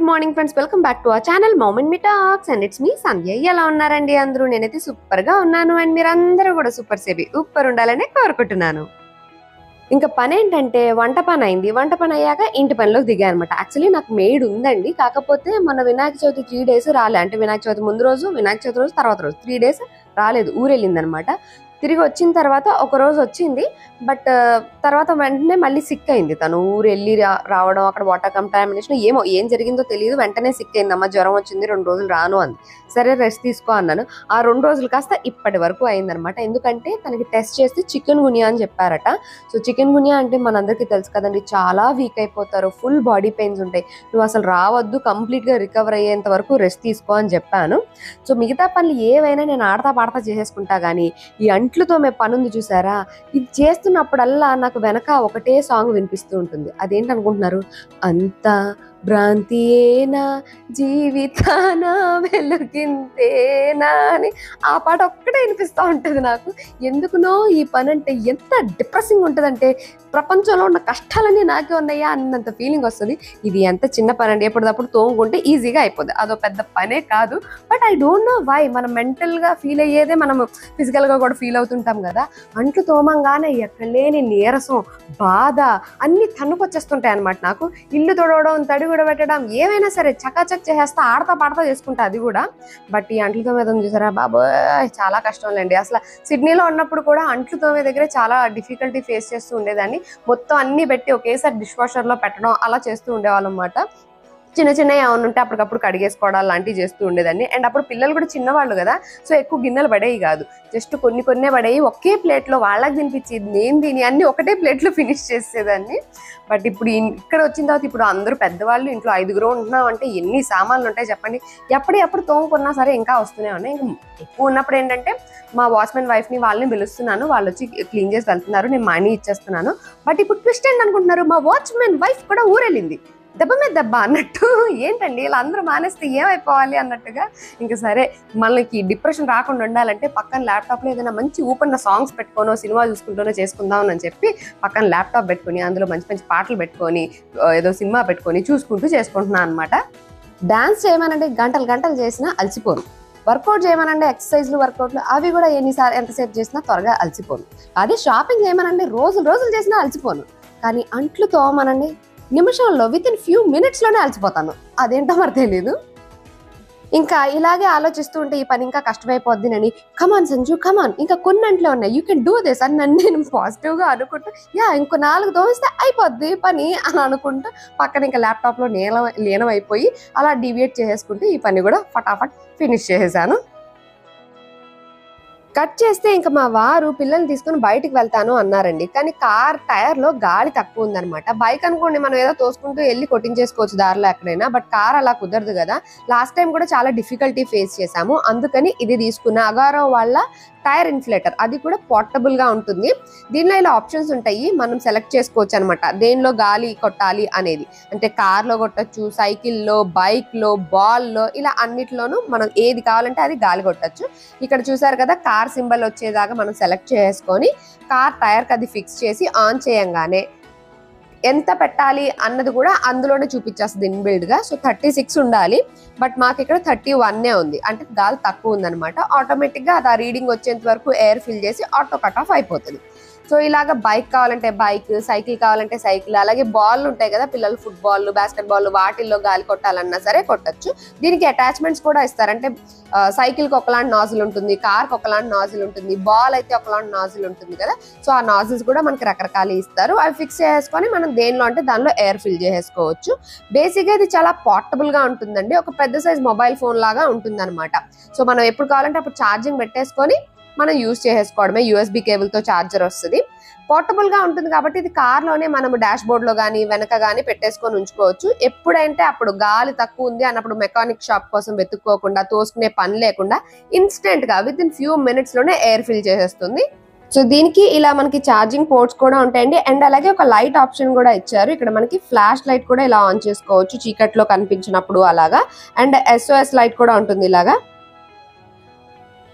good morning friends welcome back to our channel moment me talks and it's me Sandhya ఎలా ఉన్నారండి అందరూ నేనైతే super గా ఉన్నాను అండ్ మీరందరూ కూడా సూపర్ సేబి సూపర్ ఉండాలని కోరుకుంటున్నాను ఇంకా పని ఏంటంటే వంట పని అయింది వంట పని అయ్యాక ఇంటి పనిలోకి దిగా అనమాట యాక్చువల్లీ నాకు మెయిడ్ ఉందండి కాకపోతే మన వినాయక చవితి త్రీ డేస్ రాలే అంటే వినాయక చవితి ముందు రోజు వినాయక చవితి రోజు తర్వాత రోజు త్రీ డేస్ రాలేదు ఊరెళ్ళింది అనమాట తిరిగి వచ్చిన తర్వాత ఒక రోజు వచ్చింది బట్ తర్వాత వెంటనే మళ్ళీ సిక్ అయింది తను ఊరు వెళ్ళి రా- రావడం అక్కడ వాటర్ కంటామినేషన్ ఏమో ఏం జరిగిందో తెలియదు వెంటనే సిక్ అయింది అమ్మ జ్వరం వచ్చింది రెండు రోజులు రాను అంది సరే రెస్ట్ తీసుకో అన్నాను ఆ రెండు రోజులు కాస్త ఇప్పటి వరకు అయిందనమాట ఎందుకంటే తనకి టెస్ట్ చేస్తే చికెన్ గునియా అని చెప్పారట సో చికెన్ గునియా అంటే మనందరికీ తెలుసు కదండి చాలా వీక్ అయిపోతారు ఫుల్ బాడీ పెయిన్స్ ఉంటాయి నువ్వు అసలు రావద్దు కంప్లీట్ గా రికవర్ అయ్యేంత వరకు రెస్ట్ తీసుకో అని చెప్పాను సో మిగతా పనులు ఏవైనా నేను ఆడతా పాడతా చేసేసుకుంటా కానీ ఈ అంట్లతో మే పని ఉంది చూసారా ఇది చేస్తున్నప్పుడల్లా నాకు వెనక ఒకటే సాంగ్ వినిపిస్తూ ఉంటుంది అదేంటి అనుకుంటున్నారు అంత భ్రాంతియేనా జీవితాన వెలుగింతేనా అని ఆ పాట ఒక్కటే వినిపిస్తూ ఉంటుంది నాకు ఎందుకునో ఈ పని అంటే ఎంత డిప్రెసింగ్ ఉంటుందంటే ప్రపంచంలో ఉన్న కష్టాలన్నీ నాకే ఉన్నాయా అన్నంత ఫీలింగ్ వస్తుంది ఇది ఎంత చిన్న పని అండి ఎప్పటికప్పుడు తోముకుంటే ఈజీగా అయిపోద్ది అదో పెద్ద పనే కాదు but I don't know why మనం మెంటల్గా ఫీల్ అయ్యేదే మనం ఫిజికల్గా కూడా ఫీల్ అవుతుంటాం కదా అంట్లు తోమంగానే ఎక్కడ లేని నీరసం బాధ అన్ని తన్నుకొచ్చేస్తుంటాయి అనమాట నాకు ఇల్లు తొడవడం తడి కూడా పెట్టడం ఏమైనా సరే చకాచక్ చేసేస్తా ఆడతా పాడతా చేసుకుంటా అది కూడా బట్ ఈ అంట్లు తోమే చూసారా బాబోయ్ చాలా కష్టం లేండి అసలు సిడ్నీలో ఉన్నప్పుడు కూడా అంట్లు తోమే దగ్గర చాలా డిఫికల్టీ ఫేస్ చేస్తూ ఉండేదాన్ని మొత్తం అన్ని పెట్టి ఒకేసారి డిష్ వాషర్ లో పెట్టడం అలా చేస్తూ ఉండేవాళ్ళం అనమాట చిన్న చిన్న ఏమైనా ఉంటే అప్పటికప్పుడు కడిగేసుకోవడం లాంటివి చేస్తూ ఉండేదాన్ని అండ్ అప్పుడు పిల్లలు కూడా చిన్నవాళ్ళు కదా సో ఎక్కువ గిన్నెలు పడేవి కాదు జస్ట్ కొన్ని కొన్నే పడేవి ఒకే ప్లేట్లో వాళ్ళకి తినిపించేది నేను తిని అన్ని ఒకటే ప్లేట్లో ఫినిష్ చేసేదాన్ని బట్ ఇప్పుడు ఇన్- ఇక్కడ వచ్చిన తర్వాత ఇప్పుడు అందరూ పెద్దవాళ్ళు ఇంట్లో ఐదుగురు ఉంటున్నాం అంటే ఎన్ని సామాన్లు ఉంటాయి చెప్పండి ఎప్పటికప్పుడు తోముకున్నా సరే ఇంకా వస్తూనే ఉన్నాయి ఇంకా ఎక్కువ ఉన్నప్పుడు ఏంటంటే మా వాచ్మెన్ వైఫ్ని వాళ్ళని పిలుస్తున్నాను వాళ్ళు వచ్చి క్లీన్ చేసి వెళ్తున్నారు నేను మనీ ఇచ్చేస్తున్నాను బట్ ఇప్పుడు ట్విస్ట్ ఏంటి అనుకుంటున్నారు మా వాచ్మెన్ వైఫ్ కూడా ఊరెళ్ళింది దెబ్బ మీద దెబ్బ అన్నట్టు ఏంటండి ఇలా అందరూ మానేస్తే ఏమైపోవాలి అన్నట్టుగా ఇంకా సరే మనకి డిప్రెషన్ రాకుండా ఉండాలంటే పక్కన ల్యాప్టాప్లో ఏదైనా మంచి ఊపన్న సాంగ్స్ పెట్టుకోనో సినిమా చూసుకుంటూనో చేసుకుందాం అని చెప్పి పక్కన ల్యాప్టాప్ పెట్టుకొని అందులో మంచి మంచి పాటలు పెట్టుకొని ఆ, ఏదో సినిమా పెట్టుకొని చూసుకుంటూ చేసుకుంటున్నాను అనమాట డాన్స్ చేయమనంటే గంటలు గంటలు చేసినా అలసిపోను వర్కౌట్ చేయమనంటే ఎక్సర్సైజ్లు వర్కౌట్లు అవి కూడా ఎన్నిసార్లు ఎంతసేపు చేసినా త్వరగా అలసిపోను అదే షాపింగ్ చేయమనండి రోజులు రోజులు చేసినా అలసిపోను కానీ అంట్లు తోమనండి నిమిషంలో విత్ ఇన్ ఫ్యూ మినిట్స్లోనే అలసిపోతాను అదేంటో మరి తెలీదు ఇంకా ఇలాగే ఆలోచిస్తూ ఉంటే ఈ పని ఇంకా కష్టమైపోద్దినని కమాన్ సంజు కమాన్ ఇంకా కొన్ని అంట్లో ఉన్నాయి యూ కెన్ డూ దిస్ అని నన్ను నేను పాజిటివ్గా అనుకుంటూ యా ఇంకో నాలుగు దోమిస్తే అయిపోద్ది పని అని అనుకుంటూ పక్కన ఇంకా ల్యాప్టాప్లో లీనం లీనం అయిపోయి అలా డివియేట్ చేసేసుకుంటూ ఈ పని కూడా ఫటాఫట్ ఫినిష్ చేసేసాను కట్ చేస్తే ఇంకా మా వారు పిల్లల్ని తీసుకుని బయటికి వెళ్తాను అన్నారండి కానీ కార్ టైర్ లో గాలి తక్కువ ఉందన్నమాట బైక్ అనుకోండి మనం ఏదో తోసుకుంటూ వెళ్ళి కొట్టించేసుకోవచ్చు దారిలో ఎక్కడైనా బట్ కార్ అలా కుదరదు కదా లాస్ట్ టైం కూడా చాలా డిఫికల్టీ ఫేస్ చేసాము అందుకని ఇది తీసుకున్న అగారో వాళ్ళ టైర్ ఇన్ఫ్లేటర్ అది కూడా పోర్టబుల్ గా ఉంటుంది దీనిలో ఇలా ఆప్షన్స్ ఉంటాయి మనం సెలెక్ట్ చేసుకోవచ్చు అనమాట దేనిలో గాలి కొట్టాలి అనేది అంటే కార్ లో కొట్టచ్చు సైకిల్లో బైక్ లో బాల్ లో ఇలా అన్నిట్లోనూ మనం ఏది కావాలంటే అది గాలి కొట్టచ్చు ఇక్కడ చూసారు కదా కార్ సింబల్ వచ్చేదాకా మనం సెలెక్ట్ చేసుకొని కార్ టైర్ కి అది ఫిక్స్ చేసి ఆన్ చేయంగానే ఎంత పెట్టాలి అన్నది కూడా అందులోనే చూపించేస్తుంది ఇన్బిల్డ్ గా సో థర్టీ సిక్స్ ఉండాలి బట్ మాకు ఇక్కడ థర్టీ వన్నే ఉంది అంటే గాలి తక్కువ ఉందన్నమాట ఆటోమేటిక్ గా అది ఆ రీడింగ్ వచ్చేంత వరకు ఎయిర్ ఫిల్ చేసి ఆటో కట్ ఆఫ్ అయిపోతుంది సో ఇలాగ బైక్ కావాలంటే బైక్ సైకిల్ కావాలంటే సైకిల్ అలాగే బాల్ ఉంటాయి కదా పిల్లలు ఫుట్బాల్ బాస్కెట్ బాల్ వాటిల్లో గాలి కొట్టాలన్నా సరే కొట్టచ్చు దీనికి అటాచ్మెంట్స్ కూడా ఇస్తారు అంటే సైకిల్ కి ఒకలాంటి నాజిల్ ఉంటుంది కార్ కి ఒకలాంటి నాజిల్ ఉంటుంది బాల్ అయితే ఒకలాంటి నాజిల్ ఉంటుంది కదా సో ఆ నాజిల్స్ కూడా మనకి రకరకాలు ఇస్తారు అవి ఫిక్స్ చేసుకొని మనం దేనిలో అంటే దానిలో ఎయిర్ ఫిల్ చేసేసుకోవచ్చు బేసిక్ గా ఇది చాలా పోర్టబుల్ గా ఉంటుందండి ఒక పెద్ద సైజ్ మొబైల్ ఫోన్ లాగా ఉంటుంది అనమాట సో మనం ఎప్పుడు కావాలంటే అప్పుడు ఛార్జింగ్ పెట్టేసుకొని మనం యూజ్ చేసేసుకోవడమే యూఎస్బి కేబుల్ తో ఛార్జర్ వస్తుంది పోర్టబుల్ గా ఉంటుంది కాబట్టి ఇది కార్ లోనే మనం డాష్ బోర్డ్ లో కానీ వెనక కానీ పెట్టేసుకొని ఉంచుకోవచ్చు ఎప్పుడంటే అప్పుడు గాలి తక్కువ ఉంది అన్నప్పుడు మెకానిక్ షాప్ కోసం వెతుక్కోకుండా తోసుకునే పని లేకుండా ఇన్స్టెంట్ గా విత్ ఇన్ ఫ్యూ మినిట్స్ లోనే ఎయిర్ ఫిల్ చేసేస్తుంది సో దీనికి ఇలా మనకి ఛార్జింగ్ పోర్ట్స్ కూడా ఉంటాయండి అండ్ అలాగే ఒక లైట్ ఆప్షన్ కూడా ఇచ్చారు ఇక్కడ మనకి ఫ్లాష్ లైట్ కూడా ఇలా ఆన్ చేసుకోవచ్చు చీకట్లో కనిపించినప్పుడు అలాగా అండ్ ఎస్ఓఎస్ లైట్ కూడా ఉంటుంది ఇలాగా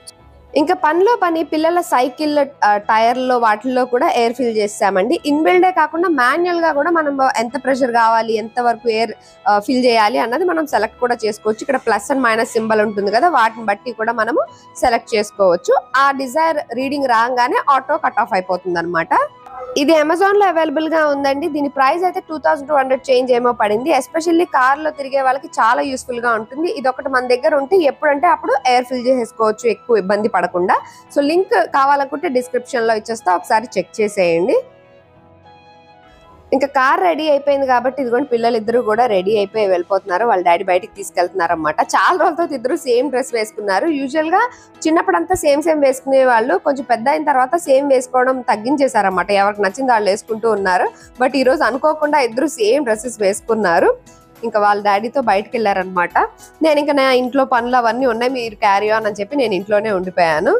ఇంకా పనిలో పని పిల్లల సైకిల్ ఆ, టైర్లో వాటిల్లో కూడా ఎయిర్ ఫిల్ చేసామండి ఇన్బిల్డే కాకుండా మాన్యువల్ గా కూడా మనం ఎంత ప్రెషర్ కావాలి ఎంత వరకు ఎయిర్ ఫిల్ చేయాలి అన్నది మనం సెలెక్ట్ కూడా చేసుకోవచ్చు ఇక్కడ ప్లస్ అండ్ మైనస్ సింబల్ ఉంటుంది కదా వాటిని బట్టి కూడా మనము సెలెక్ట్ చేసుకోవచ్చు ఆ డిజైర్ రీడింగ్ రాగానే ఆటో కట్ ఆఫ్ అయిపోతుంది అనమాట ఇది అమెజాన్ లో అవైలబుల్ గా ఉందండి దీని ప్రైస్ అయితే two thousand two hundred change ఏమో పడింది ఎస్పెషల్లీ కార్ లో తిరిగే వాళ్ళకి చాలా యూస్ఫుల్ గా ఉంటుంది ఇది ఒకటి మన దగ్గర ఉంటే ఎప్పుడంటే అప్పుడు ఎయిర్ ఫిల్ చేసేసుకోవచ్చు ఎక్కువ ఇబ్బంది పడకుండా సో లింక్ కావాలనుకుంటే డిస్క్రిప్షన్ లో ఇచ్చేస్తా ఒకసారి చెక్ చేసేయండి ఇంకా కార్ రెడీ అయిపోయింది కాబట్టి ఇదిగోండి పిల్లలు ఇద్దరు కూడా రెడీ అయిపోయి వెళ్ళిపోతున్నారు వాళ్ళ డాడీ బయటికి తీసుకెళ్తున్నారు అనమాట చాలా రోజులతో ఇద్దరు సేమ్ డ్రెస్ వేసుకున్నారు యూజువల్ గా చిన్నప్పుడంతా సేమ్ సేమ్ వేసుకునే వాళ్ళు కొంచెం పెద్ద అయిన తర్వాత సేమ్ వేసుకోవడం తగ్గించేశారన్నమాట ఎవరికి నచ్చింది వాళ్ళు వేసుకుంటూ ఉన్నారు బట్ ఈ రోజు అనుకోకుండా ఇద్దరు సేమ్ డ్రెస్సెస్ వేసుకున్నారు ఇంకా వాళ్ళ డాడీతో బయటకు వెళ్ళారనమాట నేను ఇంకా నా ఇంట్లో పనులు అవన్నీ ఉన్నాయి మీరు క్యారీ ఆన్ అని చెప్పి నేను ఇంట్లోనే ఉండిపోయాను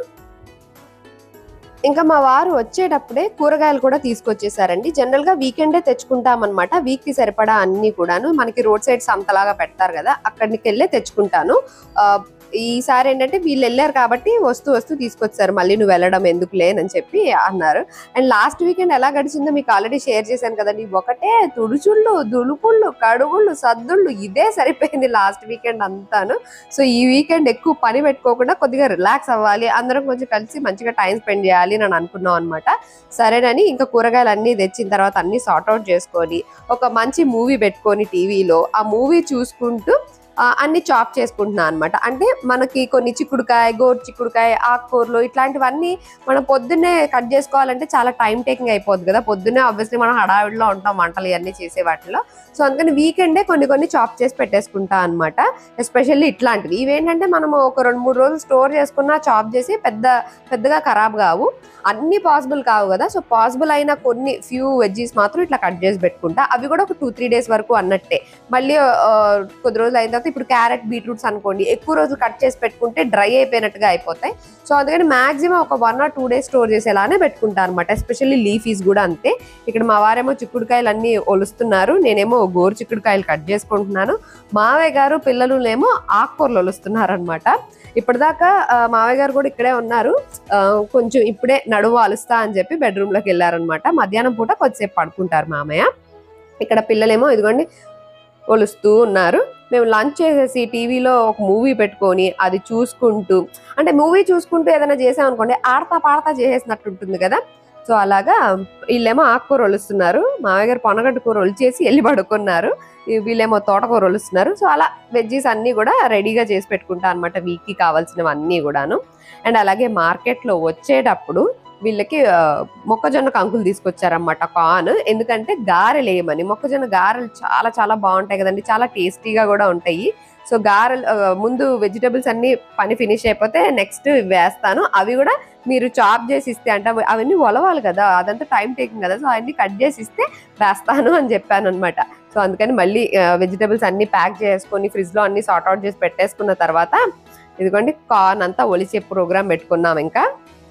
ఇంకా మా వారు వచ్చేటప్పుడే కూరగాయలు కూడా తీసుకొచ్చేసారండి జనరల్ గా వీకెండే తెచ్చుకుంటాం అనమాట వీక్ కి సరిపడా అన్ని కూడాను మనకి రోడ్ సైడ్ సంతలాగా పెడతారు కదా అక్కడికి వెళ్ళే తెచ్చుకుంటాను ఆ, ఈసారి ఏంటంటే వీళ్ళు వెళ్ళారు కాబట్టి వస్తూ వస్తూ తీసుకొచ్చారు మళ్ళీ నువ్వు వెళ్ళడం ఎందుకు లేనని చెప్పి అన్నారు అండ్ లాస్ట్ వీకెండ్ ఎలా గడిచిందో మీకు ఆల్రెడీ షేర్ చేశాను కదండి ఒకటే తుడుచుళ్ళు దులుపుళ్ళు కడుగుళ్ళు సద్దుళ్ళు ఇదే సరిపోయింది లాస్ట్ వీకెండ్ అంతాను సో ఈ వీకెండ్ ఎక్కువ పని పెట్టుకోకుండా కొద్దిగా రిలాక్స్ అవ్వాలి అందరం కొంచెం కలిసి మంచిగా టైం స్పెండ్ చేయాలి అని అనుకున్నాం అనమాట సరేనని ఇంకా కూరగాయలు అన్ని తెచ్చిన తర్వాత అన్ని సార్ట్అవుట్ చేసుకొని ఒక మంచి మూవీ పెట్టుకొని టీవీలో ఆ మూవీ చూసుకుంటూ ఆ, అన్ని చాప్ చేసుకుంటున్నాను అనమాట అంటే మనకి కొన్ని చిక్కుడుకాయ గోరు చిక్కుడుకాయ ఆకుకూరలు ఇట్లాంటివన్నీ మనం పొద్దున్నే కట్ చేసుకోవాలంటే చాలా టైం టేకింగ్ అయిపోద్ది కదా పొద్దున్నే ఆబ్వియస్లీ మనం హడావిడిలో ఉంటాం వంటలు ఇవన్నీ చేసే వాటిలో సో అందుకని వీకెండే కొన్ని కొన్ని చాప్ చేసి పెట్టేసుకుంటా అనమాట ఎస్పెషల్లీ ఇట్లాంటివి ఇవేంటంటే మనం ఒక రెండు మూడు రోజులు స్టోర్ చేసుకున్నా చాప్ చేసి పెద్ద పెద్దగా ఖరాబ్ కావు అన్ని పాసిబుల్ కావు కదా సో పాసిబుల్ అయిన కొన్ని ఫ్యూ వెజ్జీస్ మాత్రం ఇట్లా కట్ చేసి పెట్టుకుంటా అవి కూడా ఒక టూ త్రీ డేస్ వరకు అన్నట్టే మళ్ళీ ఆ, కొద్ది రోజులు అయిన తర్వాత ఇప్పుడు క్యారెట్ బీట్రూట్స్ అనుకోండి ఎక్కువ రోజులు కట్ చేసి పెట్టుకుంటే డ్రై అయిపోయినట్టుగా అయిపోతాయి సో అందుకని మాక్సిమం ఒక one or two days store చేసేలానే పెట్టుకుంటా అనమాట ఎస్పెషల్లీ లీఫీస్ కూడా అంతే ఇక్కడ మా వారేమో చిక్కుడుకాయలు అన్ని ఒలుస్తున్నారు నేనేమో గోరు చిక్కుడుకాయలు కట్ చేసుకుంటున్నాను మావయ్య గారు పిల్లలునేమో ఆకుకూరలు ఒలుస్తున్నారు అనమాట ఇప్పటిదాకా ఆ, మావయ్య గారు కూడా ఇక్కడే ఉన్నారు ఆ, కొంచెం ఇప్పుడే నడువు అలుస్తా అని చెప్పి బెడ్రూమ్ లోకి వెళ్ళారనమాట మధ్యాహ్నం పూట కొద్దిసేపు పడుకుంటారు మామయ్య ఇక్కడ పిల్లలేమో ఇదిగోండి ఒలుస్తూ ఉన్నారు మేము లంచ్ చేసేసి టీవీలో ఒక మూవీ పెట్టుకొని అది చూసుకుంటూ అంటే మూవీ చూసుకుంటూ ఏదైనా చేసాం అనుకోండి ఆడతా పాడతా చేసేసినట్టు ఉంటుంది కదా సో అలాగా వీళ్ళేమో ఆకుకూర ఒలుస్తున్నారు మామయ్య గారు పొనగడ్డ కూర ఒలిచేసి వెళ్ళి పడుకున్నారు ఈ వీళ్ళేమో తోటకూర ఒలుస్తున్నారు సో అలా వెజ్జీస్ అన్ని కూడా రెడీగా చేసి పెట్టుకుంటా అనమాట వీక్కి కావాల్సినవి అన్నీ కూడాను అండ్ అలాగే మార్కెట్లో వచ్చేటప్పుడు వీళ్ళకి ఆ, మొక్కజొన్న కంకులు తీసుకొచ్చారన్నమాట కాన్ ఎందుకంటే గారెలు వేయమని మొక్కజొన్న గారెలు చాలా చాలా బాగుంటాయి కదండి చాలా టేస్టీగా కూడా ఉంటాయి సో గారెలు ఆ, ముందు వెజిటబుల్స్ అన్ని పని ఫినిష్ అయిపోతే నెక్స్ట్ వేస్తాను అవి కూడా మీరు చాప్ చేసి ఇస్తే అంటే అవి- అవన్నీ ఒలవాలి కదా అదంతా టైం టేకింగ్ కదా సో అవన్నీ కట్ చేసి ఇస్తే వేస్తాను అని చెప్పాను అనమాట సో అందుకని మళ్ళీ వెజిటబుల్స్ అన్ని ప్యాక్ చేసుకొని ఫ్రిడ్జ్ లో అన్ని సార్ట్ అవుట్ చేసి పెట్టేసుకున్న తర్వాత ఇదిగోండి కార్న్ అంతా ఒలిసే ప్రోగ్రామ్ పెట్టుకున్నాం ఇంకా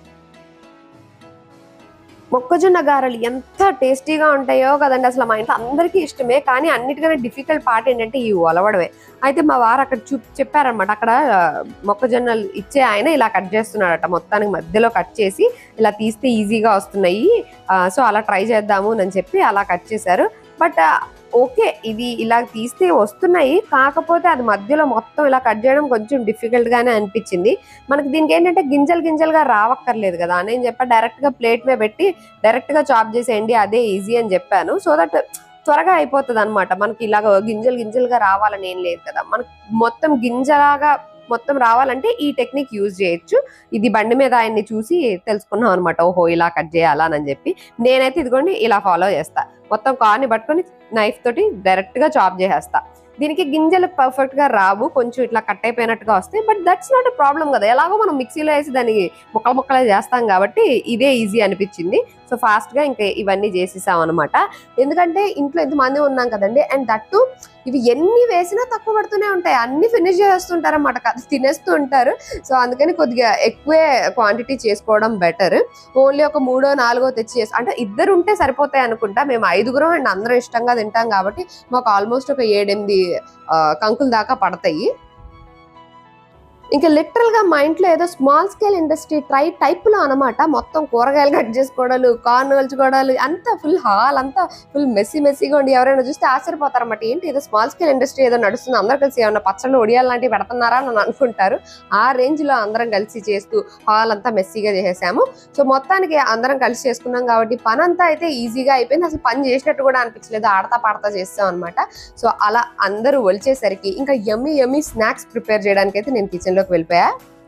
మొక్కజొన్న గారెలు ఎంత టేస్టీగా ఉంటాయో కదండి అసలు మా ఇంట్లో అందరికీ ఇష్టమే కానీ అన్నిటికన్నా డిఫికల్ట్ పార్ట్ ఏంటంటే ఈ ఒలవడమే అయితే మా వారు అక్కడ చూ చెప్పారనమాట అక్కడ ఆ, మొక్కజొన్నలు ఇచ్చే ఆయన ఇలా కట్ చేస్తున్నాడట మొత్తానికి మధ్యలో కట్ చేసి ఇలా తీస్తే ఈజీగా వస్తున్నాయి ఆ, సో అలా ట్రై చేద్దాము అని చెప్పి అలా కట్ చేశారు బట్ ఓకే ఇది ఇలా తీస్తే వస్తున్నాయి కాకపోతే అది మధ్యలో మొత్తం ఇలా కట్ చేయడం కొంచెం డిఫికల్ట్ గానే అనిపించింది మనకి దీనికి ఏంటంటే గింజలు గింజలుగా రావక్కర్లేదు కదా నేను చెప్పా డైరెక్ట్ గా ప్లేట్ మీద పెట్టి డైరెక్ట్ గా చాప్ చేసేయండి అదే ఈజీ అని చెప్పాను సో దట్ త్వరగా అయిపోతుంది అనమాట మనకి ఇలాగ గింజలు గింజలుగా రావాలని ఏం లేదు కదా మనకి మొత్తం గింజలాగా మొత్తం రావాలంటే ఈ టెక్నిక్ యూజ్ చేయొచ్చు ఇది బండి మీద ఆయన్ని చూసి తెలుసుకున్నాం అనమాట ఓహో ఇలా కట్ చేయాలా అని చెప్పి నేనైతే ఇదిగోండి ఇలా ఫాలో చేస్తా మొత్తం కార్ని పట్టుకొని నైఫ్ తోటి డైరెక్ట్ గా చాప్ చేసేస్తా దీనికి గింజలు పర్ఫెక్ట్ గా రావు కొంచెం ఇట్లా కట్ అయిపోయినట్టుగా వస్తాయి బట్ దట్స్ నాట్ ప్రాబ్లం కదా ఎలాగో మనం మిక్సీలో వేసి దానికి ముక్కలు ముక్కలే చేస్తాం కాబట్టి ఇదే ఈజీ అనిపించింది సో ఫాస్ట్ గా ఇంకా ఇవన్నీ చేసేసాం అనమాట ఎందుకంటే ఇంట్లో ఎంతమంది ఉన్నాం కదండి అండ్ దట్టు ఇవి ఎన్ని వేసినా తక్కువ పడుతూనే ఉంటాయి అన్ని ఫినిష్ చేస్తుంటారు అనమాట తినేస్తూ ఉంటారు సో అందుకని కొద్దిగా ఎక్కువే క్వాంటిటీ చేసుకోవడం బెటర్ ఓన్లీ ఒక మూడో నాలుగో తెచ్చి చేసి అంటే ఇద్దరు ఉంటే సరిపోతాయి అనుకుంటా మేము ఐదుగురం అండ్ అందరం ఇష్టంగా తింటాం కాబట్టి మాకు ఆల్మోస్ట్ ఒక ఏడెనిమిది ఆ, కంకుల దాకా పడతాయి ఇంకా లిటరల్ గా మా ఇంట్లో ఏదో small scale industry try type లో అనమాట మొత్తం కూరగాయలు కట్ చేసుకోవడాలు కార్న్ కలుచుకోవడాలు అంతా ఫుల్ హాల్ అంతా ఫుల్ మెస్సీ మెస్సీగా ఉండి ఎవరైనా చూస్తే ఆశ్చర్యపోతారు అనమాట ఏంటి ఏదో స్మాల్ స్కేల్ ఇండస్ట్రీ ఏదో నడుస్తుంది అందరూ కలిసి ఏమన్నా పచ్చళ్ళు ఒడియాలు లాంటివి పెడుతున్నారా అని అనుకుంటారు ఆ రేంజ్ లో అందరం కలిసి చేస్తూ హాల్ అంతా మెస్సీగా చేసేసాము సో మొత్తానికి అందరం కలిసి చేసుకున్నాం కాబట్టి పని అంతా అయితే ఈజీగా అయిపోయింది అసలు పని చేసినట్టు కూడా అనిపించలేదు ఆడతా పాడతా చేస్తాం అనమాట సో అలా అందరూ ఒలిచేసరికి ఇంకా యమ్మీ యమ్మీ స్నాక్స్ ప్రిపేర్ చేయడానికి అయితే నేను కిచెన్ లోకి వెళ్ళిపోయా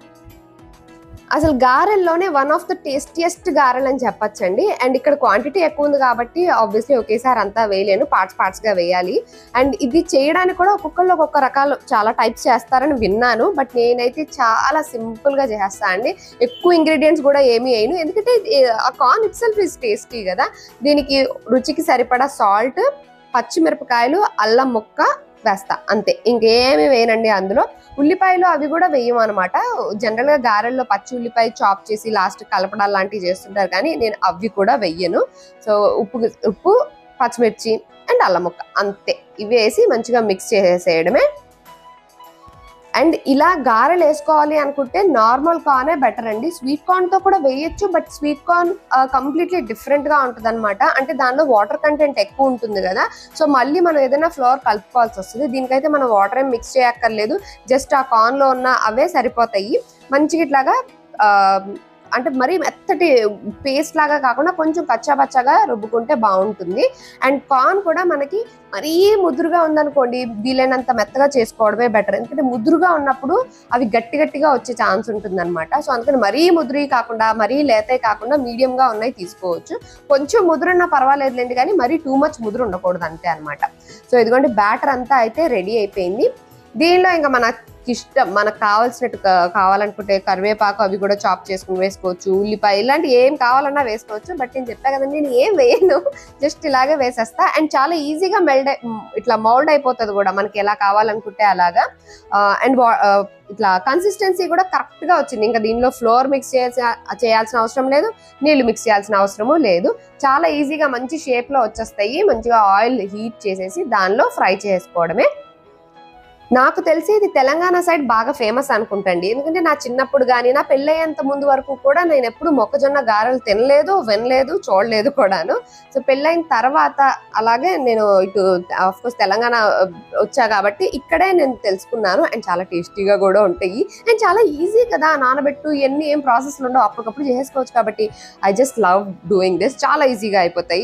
అసలు గారెల్లోనే వన్ ఆఫ్ ద టేస్టియస్ట్ గారెలు అని చెప్పొచ్చండి అండ్ ఇక్కడ క్వాంటిటీ ఎక్కువ ఉంది కాబట్టి ఆబ్వియస్లీ ఒకేసారి అంతా వేయలేను పార్ట్స్ పార్ట్స్ గా వేయాలి అండ్ ఇది చేయడానికి కూడా ఒక్కొక్కళ్ళు ఒక్కొక్క రకాలు చాలా టైప్స్ చేస్తారని విన్నాను బట్ నేనైతే చాలా సింపుల్ గా చేస్తా అండి ఎక్కువ ఇంగ్రీడియంట్స్ కూడా ఏమీ వేయను ఎందుకంటే ఇది, ఆ corn itself is tasty కదా దీనికి రుచికి సరిపడా సాల్ట్ పచ్చిమిరపకాయలు అల్లం ముక్క వేస్తా అంతే ఇంకేమి వేయనండి అందులో ఉల్లిపాయలు అవి కూడా వేయమన్నమాట జనరల్ గా గారెల్లో పచ్చి ఉల్లిపాయ చాప్ చేసి లాస్ట్ కలపడాలు లాంటివి చేస్తుంటారు కానీ నేను అవి కూడా వెయ్యను సో ఉప్పు ఉప్పు పచ్చిమిర్చి అండ్ అల్లం ముక్క అంతే ఇవి వేసి మంచిగా మిక్స్ చేసేయడమే అండ్ ఇలా గారెలు వేసుకోవాలి అనుకుంటే నార్మల్ కార్నే బెటర్ అండి స్వీట్ కార్న్ తో కూడా వేయొచ్చు but sweet corn completely different గా ఉంటుంది అనమాట అంటే దానిలో వాటర్ కంటెంట్ ఎక్కువ ఉంటుంది కదా సో మళ్ళీ మనం ఏదైనా ఫ్లోర్ కలుపుకోవాల్సి వస్తుంది దీనికైతే మనం వాటర్ ఏం మిక్స్ చేయక్కర్లేదు జస్ట్ ఆ కార్న్ లో ఉన్న అవే సరిపోతాయి మంచిగా ఇట్లాగా ఆ, అంటే మరీ మెత్తటి పేస్ట్ లాగా కాకుండా కొంచెం కచ్చా పచ్చగా రుబ్బుకుంటే బాగుంటుంది అండ్ కార్న్ కూడా మనకి మరీ ముదురుగా ఉందనుకోండి వీలైనంత మెత్తగా చేసుకోవడమే బెటర్ ఎందుకంటే ముదురుగా ఉన్నప్పుడు అవి గట్టి గట్టిగా వచ్చే ఛాన్స్ ఉంటుంది అనమాట సో అందుకని మరీ ముదురు కాకుండా మరీ లేతే కాకుండా మీడియం గా ఉన్నాయి తీసుకోవచ్చు కొంచెం ముదురున్నా పర్వాలేదులేండి కానీ మరీ టూ మచ్ ముదురు ఉండకూడదు అంతే అనమాట సో ఇదిగోండి బ్యాటర్ అంతా అయితే రెడీ అయిపోయింది దీనిలో ఇంకా మనకి ఇష్టం మనకు కావాల్సినట్టు కా- కావాలనుకుంటే కరివేపాకు అవి కూడా చాప్ చేసుకుని వేసుకోవచ్చు ఉల్లిపాయ ఇలాంటి ఏం కావాలన్నా వేసుకోవచ్చు బట్ నేను చెప్పా కదండి నేను ఏం వేయను జస్ట్ ఇలాగే వేసేస్తా అండ్ చాలా ఈజీగా మెల్డ్ ఇట్లా మౌల్డ్ అయిపోతుంది కూడా మనకి ఎలా కావాలనుకుంటే అలాగా అండ్ ఇట్లా కన్సిస్టెన్సీ కూడా కరెక్ట్ గా వచ్చింది ఇంకా దీనిలో ఫ్లోర్ మిక్స్ చేయాల్సిన చేయాల్సిన అవసరం లేదు నీళ్లు మిక్స్ చేయాల్సిన అవసరము లేదు చాలా ఈజీగా మంచి షేప్ లో వచ్చేస్తాయి మంచిగా ఆయిల్ హీట్ చేసేసి దానిలో ఫ్రై చేసుకోవడమే నాకు తెలిసి ఇది తెలంగాణ సైడ్ బాగా ఫేమస్ అనుకుంటండి ఎందుకంటే నా చిన్నప్పుడు కానీ నా పెళ్ళయ్యేంత ముందు వరకు కూడా నేను ఎప్పుడు మొక్కజొన్న గారెలు తినలేదు వినలేదు చూడలేదు కూడాను సో పెళ్ళైన తర్వాత అలాగే నేను ఇటు కోర్స్ తెలంగాణ ఆ, వచ్చా కాబట్టి ఇక్కడే నేను తెలుసుకున్నాను అండ్ చాలా టేస్టీగా కూడా ఉంటాయి అండ్ చాలా ఈజీ కదా నానబెట్టు ఎన్ని ఏం ప్రాసెస్లు ఉండవు అప్పటికప్పుడు చేసుకోవచ్చు కాబట్టి I just love doing this చాలా ఈజీగా అయిపోతాయి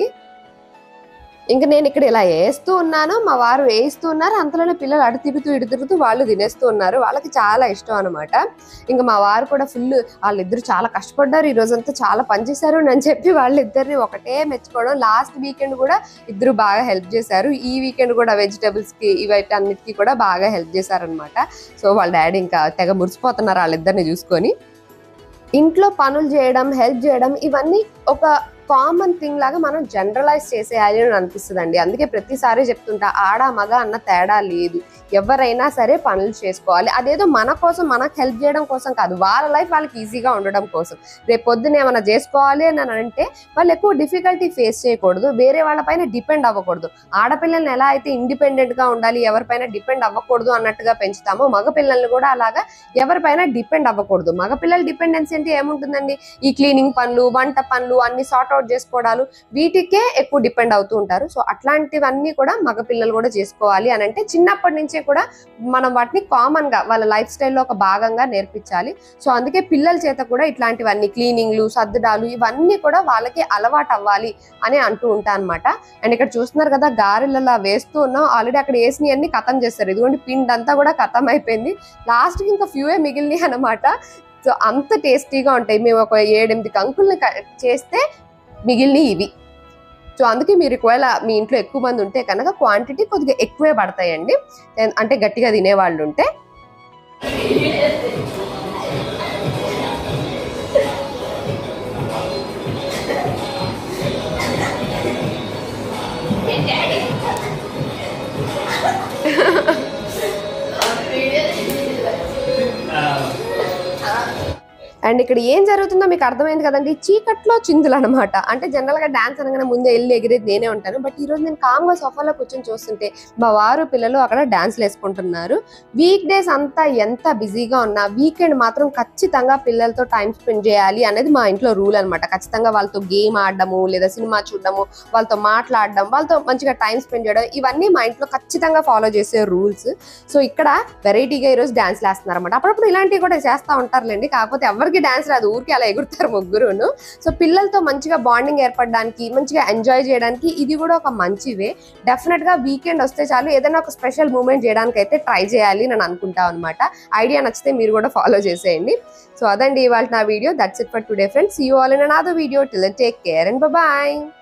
ఇంకా నేను ఇక్కడ ఇలా వేస్తూ ఉన్నాను మా వారు వేస్తూ ఉన్నారు అంతలోనే పిల్లలు అటు తిరుగుతూ ఇటు తిరుగుతూ వాళ్ళు తినేస్తూ ఉన్నారు వాళ్ళకి చాలా ఇష్టం అనమాట ఇంకా మా వారు కూడా ఫుల్ వాళ్ళిద్దరు చాలా కష్టపడ్డారు ఈ రోజంతా చాలా పనిచేశారు అని చెప్పి వాళ్ళిద్దరిని ఒకటే మెచ్చుకోవడం లాస్ట్ వీకెండ్ కూడా ఇద్దరు బాగా హెల్ప్ చేశారు ఈ వీకెండ్ కూడా వెజిటబుల్స్ కి ఇవైతే అన్నిటికీ కూడా బాగా హెల్ప్ చేశారనమాట సో వాళ్ళ డాడీ ఇంకా తెగ మురిసిపోతున్నారు వాళ్ళిద్దరిని చూసుకొని ఇంట్లో పనులు చేయడం హెల్ప్ చేయడం ఇవన్నీ ఒక కామన్ థింగ్ లాగా మనం జనరలైజ్ చేసేయాలి అని అనిపిస్తుంది అండి అందుకే ప్రతిసారి చెప్తుంటా ఆడ మగ అన్న తేడా లేదు ఎవరైనా సరే పనులు చేసుకోవాలి అదేదో మన కోసం మనకు హెల్ప్ చేయడం కోసం కాదు వాళ్ళ లైఫ్ వాళ్ళకి ఈజీగా ఉండడం కోసం రేపు పొద్దున ఏమైనా చేసుకోవాలి అని అంటే వాళ్ళు ఎక్కువ డిఫికల్టీ ఫేస్ చేయకూడదు వేరే వాళ్ళపైన డిపెండ్ అవ్వకూడదు ఆడపిల్లల్ని ఎలా అయితే ఇండిపెండెంట్ గా ఉండాలి ఎవరిపైన డిపెండ్ అవ్వకూడదు అన్నట్టుగా పెంచుతామో మగ పిల్లల్ని కూడా అలాగా ఎవరిపైన డిపెండ్ అవ్వకూడదు మగపిల్లల డిపెండెన్సీ అంటే ఏముంటుందండి ఈ క్లీనింగ్ పనులు వంట పనులు అన్ని సార్ట్ అవుట్ చేసుకోవడాలు వీటికే ఎక్కువ డిపెండ్ అవుతూ ఉంటారు సో అట్లాంటివన్నీ కూడా మగపిల్లలు కూడా చేసుకోవాలి అని అంటే చిన్నప్పటి నుంచే కూడా మనం వాటిని కామన్ గా వాళ్ళ లైఫ్ స్టైల్లో ఒక భాగంగా నేర్పించాలి సో అందుకే పిల్లల చేత కూడా ఇట్లాంటివన్నీ క్లీనింగ్లు సర్దుడాలు ఇవన్నీ కూడా వాళ్ళకి అలవాటు అవ్వాలి అని అంటూ ఉంటా అనమాట అండ్ ఇక్కడ చూస్తున్నారు కదా గారెలలో వేస్తూ ఉన్నాం ఆల్రెడీ అక్కడ వేసినవి అన్ని ఖతం చేస్తారు ఇదిగోండి పిండి అంతా కూడా ఖతం అయిపోయింది లాస్ట్ కి ఇంకా ఫ్యూవే మిగిలినాయి అనమాట సో అంత టేస్టీగా ఉంటాయి మేము ఒక ఏడెనిమిది కంకుల్ని క- చేస్తే మిగిలినవి ఇవి సో అందుకే మీరు ఒకవేళ మీ ఇంట్లో ఎక్కువ మంది ఉంటే కనుక క్వాంటిటీ కొద్దిగా ఎక్కువే పడతాయండి ఎన్- అంటే గట్టిగా తినేవాళ్ళు ఉంటే అండ్ ఇక్కడ ఏం జరుగుతుందో మీకు అర్థమైంది కదండి చీకట్లో చిందులు అనమాట అంటే జనరల్ గా డాన్స్ అనగానే ముందే వెళ్ళి ఎగిరేది నేనే ఉంటాను బట్ ఈ రోజు నేను కామ్గా సోఫాలో కూర్చొని చూస్తుంటే మా వారు పిల్లలు అక్కడ డాన్స్లు వేసుకుంటున్నారు వీక్ డేస్ అంతా ఎంత బిజీగా ఉన్నా వీకెండ్ మాత్రం ఖచ్చితంగా పిల్లలతో టైం స్పెండ్ చేయాలి అనేది మా ఇంట్లో రూల్ అనమాట ఖచ్చితంగా వాళ్ళతో గేమ్ ఆడడము లేదా సినిమా చూడడము వాళ్ళతో మాట్లాడడం వాళ్ళతో మంచిగా టైం స్పెండ్ చేయడం ఇవన్నీ మా ఇంట్లో ఖచ్చితంగా ఫాలో చేసే రూల్స్ సో ఇక్కడ వెరైటీగా ఈరోజు డాన్స్ వేస్తున్నారు అనమాట అప్పుడప్పుడు ఇలాంటివి కూడా చేస్తూ ఉంటారులేండి కాకపోతే ఎవరికి డాన్స్ రాదు ఊరికి అలా ఎగురుతారు ముగ్గురును సో పిల్లలతో మంచిగా బాండింగ్ ఏర్పడడానికి మంచిగా ఎంజాయ్ చేయడానికి ఇది కూడా ఒక మంచి వే డెఫినెట్ గా వీకెండ్ వస్తే చాలు ఏదైనా ఒక స్పెషల్ మూమెంట్ చేయడానికి అయితే ట్రై చేయాలి నేను అనుకుంటా అనమాట ఐడియా నచ్చితే మీరు కూడా ఫాలో చేసేయండి సో అదండి ఇవాళ నా video that's it for today friends you all in another video till take care and bye